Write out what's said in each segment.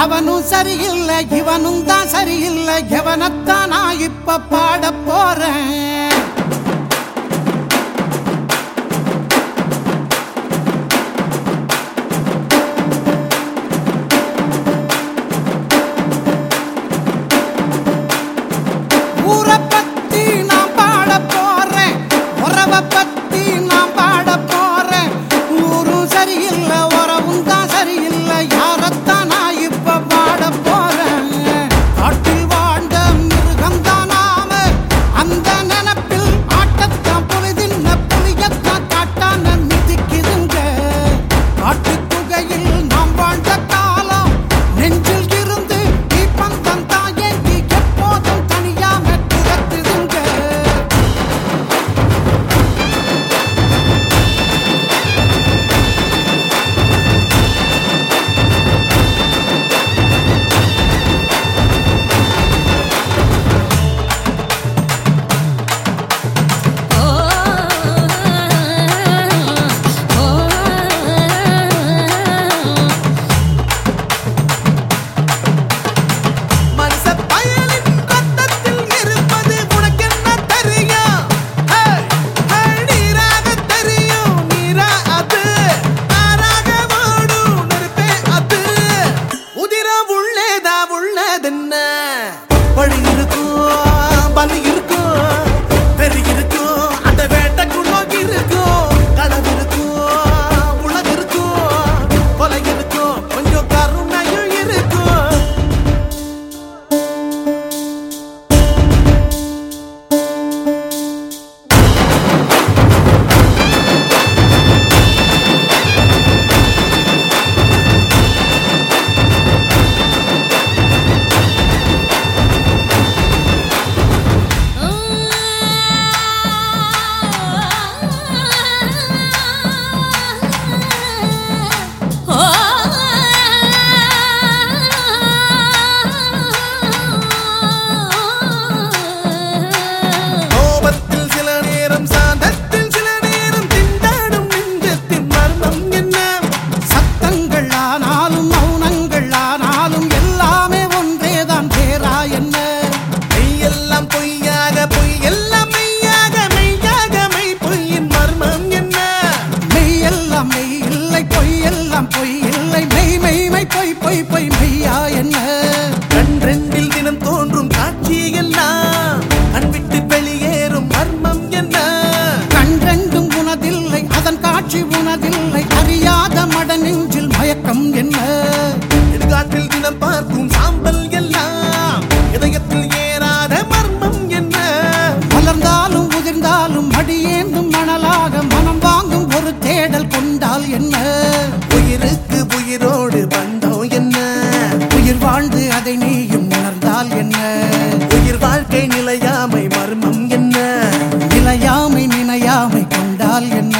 அவனும் சரியில்லை இவனும் தான் சரியில்லை எவனத்தான் நான் இப்ப பாட போறேன் ஊரை பத்தி நான் பாட போறேன் உறவை பத்தி நான் பாட போறேன் ஊரும் சரியில்லை உறவும் தான் சரியில்லை யாரத்தான் நான் இப்ப பாட போறேன் காட்டில் வாழ்ந்த மிருகம் தான் நாம அந்த நினப்பில் ஆட்டத்தான் புலிதின்ன புலியத்தான் காட்டான மிதிக்குதுங்க காட்டுக் குகையில் நாம் வாழ்ந்த காலம் நெஞ்சில் இருந்து தீப்பந்தம் தான் ஏங்கி எப்போதும் தனியாம துரத்துதுங்க மனுஷ பயலின் ரத்தத்தில் இருப்பது உனக்கென்ன தெரியும்? ஹே, ஹே, நீராக தெரியும், நீரா அது. நாராக ஓடும் நெருப்பே அது. உதிரம் உள்ளேதா உள்ளதென்ன? வழி இருக்கும், பலி இருக்கும், வெறி இருக்கும், அந்த வேட்டைக்குள் நோக்கி இருக்கும். களவு இருக்கும், உலகு இருக்கும், கொலை இருக்கும், கொஞ்சம் கருணையும் இருக்கும் கோபத்தில் சில நேரம் சாந்தத்தில் சில நேரம் திண்டாடும் நெஞ்சத்தின் மர்மம் என்ன சத்தங்கள் ஆனாலும் மௌனங்கள் ஆனாலும் எல்லாமே ஒன்றேதான் பேரா என்ன மெய்யெல்லாம் பொய்யாக பொய் எல்லாம் மெய்யாக மெய்யாக மெய் பொய்யின் மர்மம் என்ன மெய் எல்லாம் மெய் இல்லை பொய் எல்லாம் பொய் இல்லை மெய் மெய் மெய் பொய் பொய் பொய் மெய்யா என்ன கன்றெண்டில் தினம் தோன்றும் காட்சி எல்லாம் கண் விட்டு வெளியேறும் மர்மம் என்ன கன்றெண்டும் உனதில்லை அதன் காட்சி உனதில்லை அறியாத மட நெஞ்சில் மயக்கம் என்ன இடுகாட்டில் தினம் பார்க்கும் சாம்பல் எல்லாம் இதயத்தில் ஏறாத மர்மம் என்ன மலர்ந்தாலும் உதிர்ந்தாலும் அடியேந்தும் மணலாக மனம் வாங்கும் ஒரு தேடல் கொண்டால் என்ன உயிருக்கு உயிரோடு பந்தம் என்ன உயிர் வாழ்ந்து அதை நீயும் உணர்ந்தால் என்ன உயிர் வாழ்க்கை நிலையாமை மர்மம் என்ன நிலையாமை நினையாமை கொண்டால் என்ன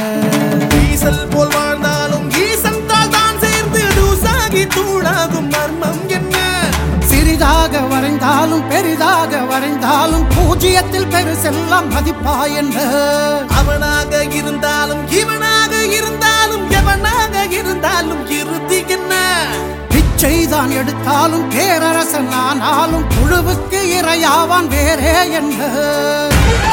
ஈசல் போல் வாழ்ந்தாலும் ஈசன் தாள் தான் சேர்ந்து தூசாகி தூளாகும் மர்மம் என்ன சிறிதாக வரைந்தாலும் பெரிதாக வரைந்தாலும் பூஜ்ஜியத்தில் பெருசெல்லாம் மதிப்பா என்ன அவனாக இருந்தாலும் இவனாக இருந்தாலும் எவனாக இருந்தாலும் இறுதி என்ன பிச்சைதான் எடுத்தாலும் பேரரசன் ஆனாலும் புழுவுக்கு இரையாவான் வேறே என்ன